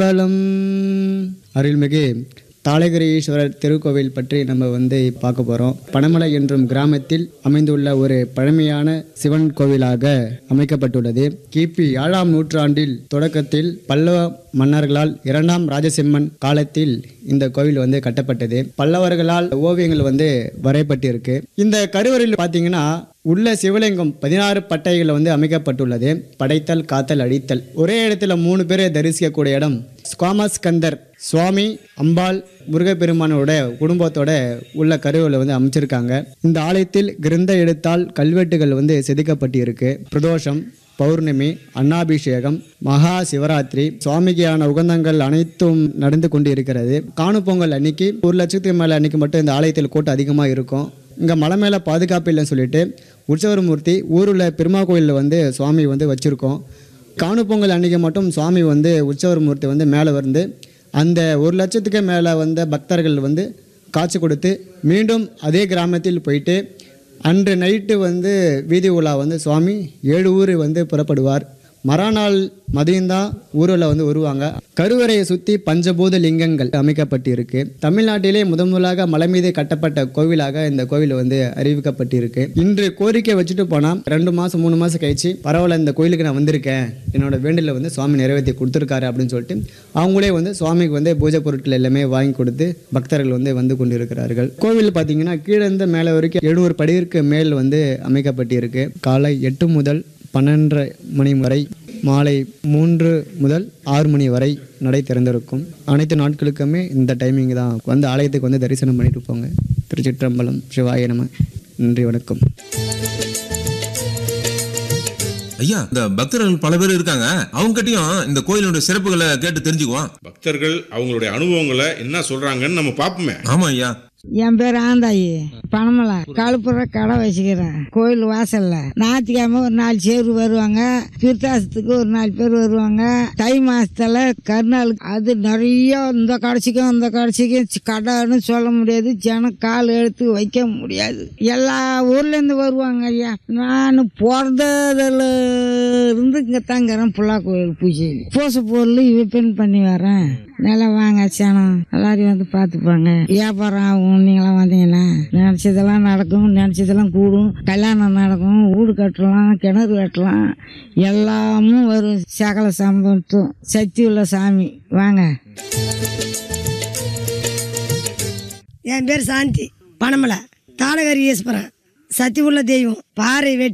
திருச்சிற்றம்பலம் அருள்மிகு தாளகிரி ஈஸ்வரர் திருக்கோவில் பற்றி நம்ம வந்து பார்க்க போகிறோம் பனமலை என்றும் கிராமத்தில் அமைந்துள்ள ஒரு பழமையான சிவன் கோவிலாக அமைக்கப்பட்டுள்ளது கிபி ஏழாம் நூற்றாண்டில் தொடக்கத்தில் பல்லவ மன்னர்களால் இரண்டாம் ராஜசிம்மன் காலத்தில் இந்த கோவில் வந்து கட்டப்பட்டது பல்லவர்களால் ஓவியங்கள் வந்து வரையப்பட்டிருக்கு இந்த கருவறையில் பார்த்தீங்கன்னா உள்ள சிவலிங்கம் பதினாறு பட்டைகள் வந்து அமைக்கப்பட்டுள்ளது படைத்தல் காத்தல் அழித்தல் ஒரே இடத்துல மூணு பேரை தரிசிக்கக்கூடிய இடம் ஸ்காமஸ்கந்தர் சுவாமி அம்பாள் முருகப்பெருமானோட குடும்பத்தோட உள்ள கருவில் வந்து அமைச்சிருக்காங்க இந்த ஆலயத்தில் கிரந்த எழுத்தால் கல்வெட்டுகள் வந்து செதுக்கப்பட்டிருக்கு பிரதோஷம் பௌர்ணமி அன்னாபிஷேகம் மகா சிவராத்திரி சுவாமிக்கான உகந்தங்கள் அனைத்தும் நடந்து கொண்டு இருக்கிறது காணுப்பொங்கல் அன்னைக்கு ஒரு லட்சத்துக்கு மேலே அன்னைக்கு மட்டும் இந்த ஆலயத்தில் கூட்டம் அதிகமாக இருக்கும் இங்கே மலை மேலே பாதுகாப்பு இல்லைன்னு சொல்லிட்டு உற்சவர் மூர்த்தி ஊரில் பெருமா கோயிலில் வந்து சுவாமி வந்து வச்சுருக்கோம் காணுப்பொங்கல் அன்னைக்கு மட்டும் சுவாமி வந்து உற்சவர் மூர்த்தி வந்து மேலே வந்து அந்த ஒரு லட்சத்துக்கு மேலே வந்த பக்தர்கள் வந்து காட்சி கொடுத்து மீண்டும் அதே கிராமத்தில் போயிட்டு அன்று நைட்டு வந்து வீதி உலா வந்து சுவாமி ஏழு ஊர் வந்து புறப்படுவார் மறுநாள் மதியம்தான் ஊரில் வந்து வருவாங்க கருவறையை சுற்றி பஞ்சபூத லிங்கங்கள் அமைக்கப்பட்டிருக்கு தமிழ்நாட்டிலே முதன் முதலாக மலை மீது கட்டப்பட்ட கோவிலாக இந்த கோவில் வந்து அறிவிக்கப்பட்டிருக்கு இன்று கோரிக்கை வச்சுட்டு போனால் ரெண்டு மாதம் மூணு மாதம் கழிச்சு பரவாயில்ல இந்த கோயிலுக்கு நான் வந்திருக்கேன் என்னோட வேண்டில வந்து சுவாமி நிறைவேற்றி கொடுத்துருக்காரு அப்படின்னு சொல்லிட்டு அவங்களே வந்து சுவாமிக்கு வந்து பூஜை பொருட்கள் எல்லாமே வாங்கி கொடுத்து பக்தர்கள் வந்து வந்து கொண்டிருக்கிறார்கள் கோவில் பார்த்தீங்கன்னா கீழே இருந்து மேலே வரைக்கும் எழுநூறு படிக்கு மேல் வந்து அமைக்கப்பட்டிருக்கு காலை எட்டு முதல் பன்னெண்டரை மணி வரை மாலை மூன்று முதல் ஆறு மணி வரை நடை திறந்திருக்கும் அனைத்து நாட்களுக்குமே இந்த டைமிங் தான் வந்து ஆலயத்துக்கு வந்து தரிசனம் பண்ணிட்டு போங்க திருச்சிற்றம்பலம் சிவாய நம நன்றி வணக்கம் ஐயா இந்த பக்தர்கள் பல பேர் இருக்காங்க அவங்க கிட்டயும் இந்த கோயிலோட சிறப்புகளை கேட்டு தெரிஞ்சுக்குவோம் பக்தர்கள் அவங்களுடைய அனுபவங்களை என்ன சொல்றாங்கன்னு நம்ம பார்ப்போமே ஆமா ஐயா என் பேர் ஆந்தாயி பணமலை கழுப்புற கடை வச்சுக்கிறேன் கோயில் வாசல்ல ஞாயிற்றுக்கிழமை ஒரு நாலு சேர் வருவாங்க திருத்தாசத்துக்கு ஒரு நாலு பேர் வருவாங்க தை மாசத்துல கருநாள் அது நிறைய இந்த கடைசிக்கும் இந்த கடைசிக்கும் சி- கடைன்னு சொல்ல முடியாது ஜனம் கால் எடுத்து வைக்க முடியாது எல்லா ஊர்ல இருந்து வருவாங்க ஐயா நான் பிறந்ததுல இருந்து இங்க தங்குறேன் புள்ளா கோயில் பூஜை பூசை பொருள் விற்பனை பண்ணி வரேன் நல்லா வாங்க சனம் எல்லாரையும் வந்து பார்த்துப்பாங்க வியாபாரம் ஆகும் நீங்களாம் வந்தீங்கன்னா நினச்சதெல்லாம் நடக்கும் நினச்சதெல்லாம் கூடும் கல்யாணம் நடக்கும் வீடு கட்டலாம் கிணறு கட்டலாம் எல்லாமும் வரும் சகல சம்பத்தும் சக்தி உள்ள சாமி வாங்க என் பேர் சாந்தி பனமலை தாளகரி ஈஸ்வரன் சத்தி உள்ள தெய்வம் பாறை வெட்டி